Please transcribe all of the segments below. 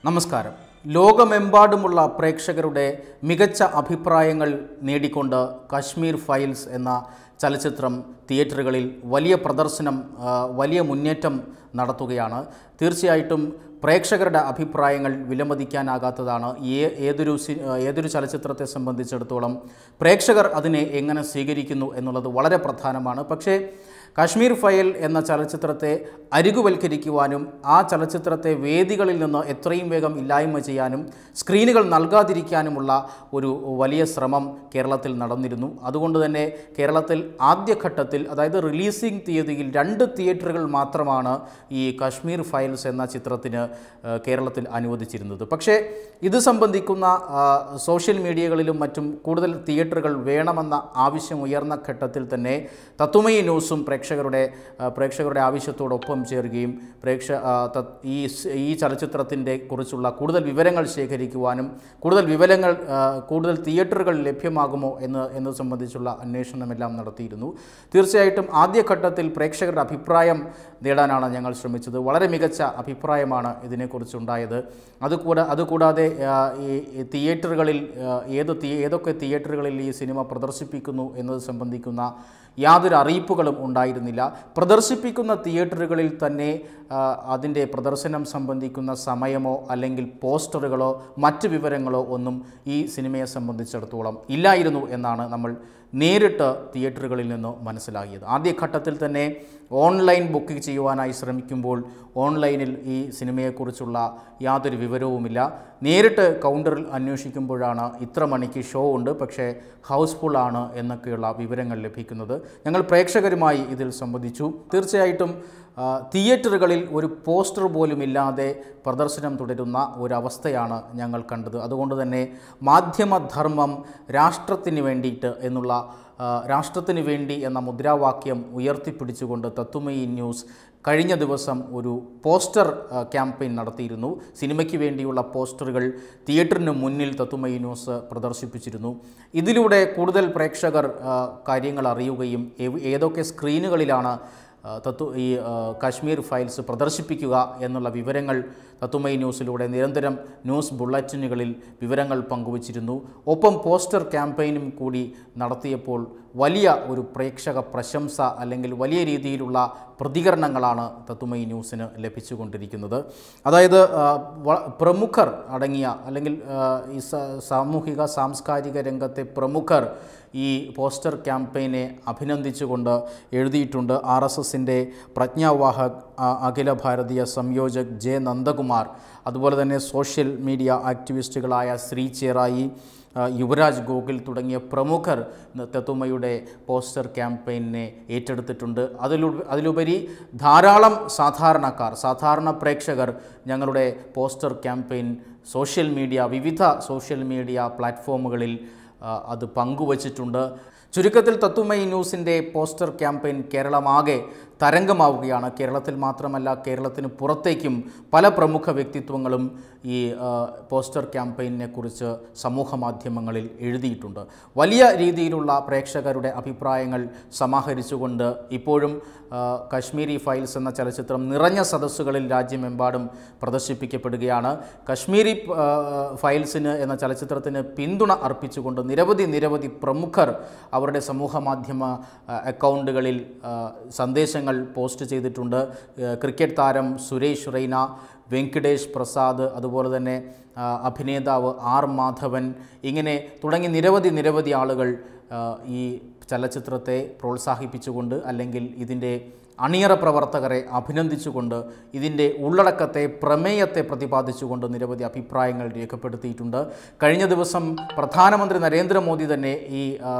നമസ്കാരം ലോകമെമ്പാടുമുള്ള പ്രേക്ഷകരുടെ മികച്ച അഭിപ്രായങ്ങൾ നേടിക്കൊണ്ട് കാശ്മീർ ഫയൽസ് എന്ന ചലച്ചിത്രം തിയേറ്ററുകളിൽ വലിയ പ്രദർശനം ആ, വലിയ മുന്നേറ്റം നടത്തുകയാണ് തീർച്ചയായിട്ടും പ്രേക്ഷകരുടെ അഭിപ്രായങ്ങൾ വിലമതിക്കാനാകാത്തതാണ് ഏ- ഏതൊരു സി ഏതൊരു ചലച്ചിത്രത്തെ സംബന്ധിച്ചിടത്തോളം പ്രേക്ഷകർ അതിനെ എങ്ങനെ സ്വീകരിക്കുന്നു എന്നുള്ളത് വളരെ പ്രധാനമാണ് പക്ഷേ കാശ്മീർ ഫയൽ എന്ന ചലച്ചിത്രത്തെ അരികുവൽക്കരിക്കുവാനും ആ ചലച്ചിത്രത്തെ വേദികളിൽ നിന്ന് എത്രയും വേഗം ഇല്ലായ്മ ചെയ്യാനും സ്ക്രീനുകൾ നൽകാതിരിക്കാനുമുള്ള ഒരു വലിയ ശ്രമം കേരളത്തിൽ നടന്നിരുന്നു അതുകൊണ്ട് തന്നെ കേരളത്തിൽ ആദ്യഘട്ടത്തിൽ അതായത് റിലീസിംഗ് തീയതിയിൽ രണ്ട് തിയേറ്ററുകൾ മാത്രമാണ് ഈ കാശ്മീർ ഫയൽസ് എന്ന ചിത്രത്തിന് ആ, കേരളത്തിൽ അനുവദിച്ചിരുന്നത് പക്ഷേ ഇത് സംബന്ധിക്കുന്ന ആ, സോഷ്യൽ മീഡിയകളിലും മറ്റും കൂടുതൽ തിയേറ്ററുകൾ വേണമെന്ന ആവശ്യം ഉയർന്ന ഘട്ടത്തിൽ തന്നെ തത്വമയി ന്യൂസും പ്രേക്ഷകരുടെ ആ, പ്രേക്ഷകരുടെ ആവശ്യത്തോടൊപ്പം ചേരുകയും പ്രേക്ഷ ആ, തത്- ഈ സ്- ഈ ചലച്ചിത്രത്തിൻ്റെ കുറിച്ചുള്ള കൂടുതൽ വിവരങ്ങൾ ശേഖരിക്കുവാനും കൂടുതൽ വിവരങ്ങൾ ആ, കൂടുതൽ തിയേറ്ററുകൾ ലഭ്യമാകുമോ എന്ന് എന്നത് സംബന്ധിച്ചുള്ള അന്വേഷണമെല്ലാം നടത്തിയിരുന്നു തീർച്ചയായിട്ടും ആദ്യഘട്ടത്തിൽ പ്രേക്ഷകരുടെ അഭിപ്രായം നേടാനാണ് ഞങ്ങൾ ശ്രമിച്ചത് വളരെ മികച്ച അഭിപ്രായമാണ് ഇതിനെക്കുറിച്ചുണ്ടായത് അതുകൂടാ അതുകൂടാതെ ആ, ഈ ഈ തിയേറ്ററുകളിൽ ആ, ഏത് തിയേ ഏതൊക്കെ തിയേറ്ററുകളിൽ ഈ സിനിമ പ്രദർശിപ്പിക്കുന്നു എന്നത് സംബന്ധിക്കുന്ന യാതൊരു അറിയിപ്പുകളും ഉണ്ടായിരുന്നില്ല പ്രദർശിപ്പിക്കുന്ന തിയേറ്ററുകളിൽ തന്നെ ആ, അതിൻ്റെ പ്രദർശനം സംബന്ധിക്കുന്ന സമയമോ അല്ലെങ്കിൽ പോസ്റ്ററുകളോ മറ്റ് വിവരങ്ങളോ ഒന്നും ഈ സിനിമയെ സംബന്ധിച്ചിടത്തോളം ഇല്ലായിരുന്നു എന്നാണ് നമ്മൾ നേരിട്ട് തിയേറ്ററുകളിൽ നിന്ന് മനസ്സിലാക്കിയത് ആദ്യഘട്ടത്തിൽ തന്നെ ഓൺലൈൻ ബുക്കിംഗ് ചെയ്യുവാനായി ശ്രമിക്കുമ്പോൾ ഓൺലൈനിൽ ഈ സിനിമയെക്കുറിച്ചുള്ള യാതൊരു വിവരവുമില്ല നേരിട്ട് കൗണ്ടറിൽ അന്വേഷിക്കുമ്പോഴാണ് ഇത്ര മണിക്ക് ഷോ ഉണ്ട് പക്ഷേ ഹൗസ്ഫുൾ ആണ് എന്നൊക്കെയുള്ള വിവരങ്ങൾ ലഭിക്കുന്നത് ഞങ്ങൾ പ്രേക്ഷകരുമായി ഇതിൽ സംബന്ധിച്ചു തീർച്ചയായിട്ടും ആ, തിയേറ്ററുകളിൽ ഒരു പോസ്റ്റർ പോലും ഇല്ലാതെ പ്രദർശനം തുടരുന്ന ഒരവസ്ഥയാണ് ഞങ്ങൾ കണ്ടത് അതുകൊണ്ട് തന്നെ മാധ്യമധർമ്മം രാഷ്ട്രത്തിന് വേണ്ടിയിട്ട് എന്നുള്ള ആ, രാഷ്ട്രത്തിന് വേണ്ടി എന്ന മുദ്രാവാക്യം ഉയർത്തിപ്പിടിച്ചുകൊണ്ട് തത്തുമയി ന്യൂസ് കഴിഞ്ഞ ദിവസം ഒരു പോസ്റ്റർ ആ, ക്യാമ്പയിൻ നടത്തിയിരുന്നു സിനിമയ്ക്ക് വേണ്ടിയുള്ള പോസ്റ്ററുകൾ തിയേറ്ററിന് മുന്നിൽ തത്തുമയി ന്യൂസ് പ്രദർശിപ്പിച്ചിരുന്നു ഇതിലൂടെ കൂടുതൽ പ്രേക്ഷകർ ആ, കാര്യങ്ങൾ അറിയുകയും ഏവ്- ഏതൊക്കെ സ്ക്രീനുകളിലാണ് ആ, തത്വ ഈ ആ, കാശ്മീർ ഫയൽസ് പ്രദർശിപ്പിക്കുക എന്നുള്ള വിവരങ്ങൾ തത്വമയി ന്യൂസിലൂടെ നിരന്തരം ന്യൂസ് ബുള്ളറ്റിനുകളിൽ വിവരങ്ങൾ പങ്കുവച്ചിരുന്നു ഒപ്പം പോസ്റ്റർ ക്യാമ്പയിനും കൂടി നടത്തിയപ്പോൾ വലിയ ഒരു പ്രേക്ഷക പ്രശംസ അല്ലെങ്കിൽ വലിയ രീതിയിലുള്ള പ്രതികരണങ്ങളാണ് തത്വമയി ന്യൂസിന് ലഭിച്ചുകൊണ്ടിരിക്കുന്നത് അതായത് ആ, വ- പ്രമുഖർ അടങ്ങിയ അല്ലെങ്കിൽ ആ, ഈ സ- സാമൂഹിക സാംസ്കാരിക രംഗത്തെ പ്രമുഖർ ഈ പോസ്റ്റർ ക്യാമ്പയിനെ അഭിനന്ദിച്ചുകൊണ്ട് എഴുതിയിട്ടുണ്ട് ആർ എസ് എസിൻ്റെ പ്രജ്ഞാവാഹക് ആ, അഖില ഭാരതീയ സംയോജക് ജെ നന്ദകുമാർ അതുപോലെ തന്നെ സോഷ്യൽ മീഡിയ ആക്ടിവിസ്റ്റുകളായ ശ്രീ ചേറായി ആ, യുവരാജ് ഗോകുൽ തുടങ്ങിയ പ്രമുഖർ തത്തുമ്മയുടെ പോസ്റ്റർ ക്യാമ്പയിനെ ഏറ്റെടുത്തിട്ടുണ്ട് അതിലു അതിലുപരി ധാരാളം സാധാരണക്കാർ സാധാരണ പ്രേക്ഷകർ ഞങ്ങളുടെ പോസ്റ്റർ ക്യാമ്പയിൻ സോഷ്യൽ മീഡിയ വിവിധ സോഷ്യൽ മീഡിയ പ്ലാറ്റ്ഫോമുകളിൽ ആ, അത് പങ്കുവച്ചിട്ടുണ്ട് ചുരുക്കത്തിൽ തത്തുമയി ന്യൂസിൻ്റെ പോസ്റ്റർ ക്യാമ്പയിൻ കേരളമാകെ തരംഗമാവുകയാണ് കേരളത്തിൽ മാത്രമല്ല കേരളത്തിന് പുറത്തേക്കും പല പ്രമുഖ വ്യക്തിത്വങ്ങളും ഈ ആ, പോസ്റ്റർ ക്യാമ്പയിനെ കുറിച്ച് സമൂഹ മാധ്യമങ്ങളിൽ എഴുതിയിട്ടുണ്ട് വലിയ രീതിയിലുള്ള പ്രേക്ഷകരുടെ അഭിപ്രായങ്ങൾ സമാഹരിച്ചുകൊണ്ട് ഇപ്പോഴും ആ, കശ്മീരി ഫയൽസ് എന്ന ചലച്ചിത്രം നിറഞ്ഞ സദസ്സുകളിൽ രാജ്യമെമ്പാടും പ്രദർശിപ്പിക്കപ്പെടുകയാണ് കശ്മീരി ആ, ഫയൽസിന് എന്ന ചലച്ചിത്രത്തിന് പിന്തുണ അർപ്പിച്ചുകൊണ്ട് നിരവധി നിരവധി പ്രമുഖർ അവരുടെ സമൂഹ മാധ്യമ ആ, അക്കൗണ്ടുകളിൽ ആ, സന്ദേശങ്ങൾ പോസ്റ്റ് ചെയ്തിട്ടുണ്ട് ആ, ക്രിക്കറ്റ് താരം സുരേഷ് റെയ്ന വെങ്കിടേഷ് പ്രസാദ് അതുപോലെ തന്നെ ആ, അഭിനേതാവ് ആർ മാധവൻ ഇങ്ങനെ തുടങ്ങി നിരവധി നിരവധി ആളുകൾ ആ, ഈ ചലച്ചിത്രത്തെ പ്രോത്സാഹിപ്പിച്ചുകൊണ്ട് അല്ലെങ്കിൽ ഇതിൻ്റെ അണിയറ പ്രവർത്തകരെ അഭിനന്ദിച്ചുകൊണ്ട് ഇതിൻ്റെ ഉള്ളടക്കത്തെ പ്രമേയത്തെ പ്രതിപാദിച്ചുകൊണ്ട് നിരവധി അഭിപ്രായങ്ങൾ രേഖപ്പെടുത്തിയിട്ടുണ്ട് കഴിഞ്ഞ ദിവസം പ്രധാനമന്ത്രി നരേന്ദ്രമോദി തന്നെ ഈ ആ,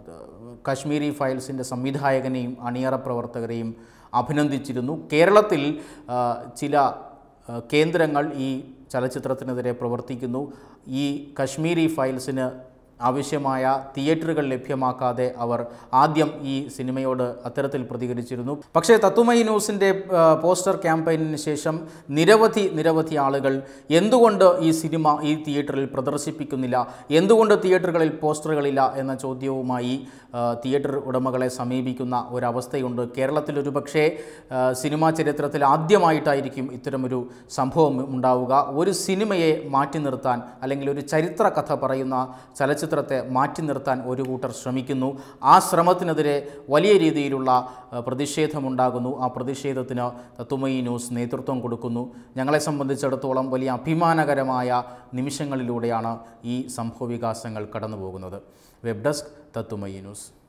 കാശ്മീരി ഫയൽസിൻ്റെ സംവിധായകനെയും അണിയറ പ്രവർത്തകരെയും അഭിനന്ദിച്ചിരുന്നു കേരളത്തിൽ ആ, ചില ആ, കേന്ദ്രങ്ങൾ ഈ ചലച്ചിത്രത്തിനെതിരെ പ്രവർത്തിക്കുന്നു ഈ കശ്മീരി ഫയൽസിന് ആവശ്യമായ തിയേറ്ററുകൾ ലഭ്യമാക്കാതെ അവർ ആദ്യം ഈ സിനിമയോട് അത്തരത്തിൽ പ്രതികരിച്ചിരുന്നു പക്ഷേ തത്തുമൈ ന്യൂസിൻ്റെ ആ, പോസ്റ്റർ ക്യാമ്പയിനിന് ശേഷം നിരവധി നിരവധി ആളുകൾ എന്തുകൊണ്ട് ഈ സിനിമ ഈ തിയേറ്ററിൽ പ്രദർശിപ്പിക്കുന്നില്ല എന്തുകൊണ്ട് തിയേറ്ററുകളിൽ പോസ്റ്ററുകളില്ല എന്ന ചോദ്യവുമായി ആ, തിയേറ്റർ ഉടമകളെ സമീപിക്കുന്ന ഒരവസ്ഥയുണ്ട് കേരളത്തിൽ ഒരു പക്ഷേ ആ, സിനിമാ ചരിത്രത്തിൽ ആദ്യമായിട്ടായിരിക്കും ഇത്തരമൊരു സംഭവം ഉണ്ടാവുക ഒരു സിനിമയെ മാറ്റി നിർത്താൻ അല്ലെങ്കിൽ ഒരു ചരിത്ര കഥ പറയുന്ന ചലച്ചിത്രത്തെ മാറ്റി നിർത്താൻ ഒരു കൂട്ടർ ശ്രമിക്കുന്നു ആ ശ്രമത്തിനെതിരെ വലിയ രീതിയിലുള്ള ആ, പ്രതിഷേധമുണ്ടാകുന്നു ആ പ്രതിഷേധത്തിന് തത്തുമയി ന്യൂസ് നേതൃത്വം കൊടുക്കുന്നു ഞങ്ങളെ സംബന്ധിച്ചിടത്തോളം വലിയ അഭിമാനകരമായ നിമിഷങ്ങളിലൂടെയാണ് ഈ സംഭവവികാസങ്ങൾ കടന്നു പോകുന്നത് വെബ് ഡെസ്ക് തത്തുമയി ന്യൂസ്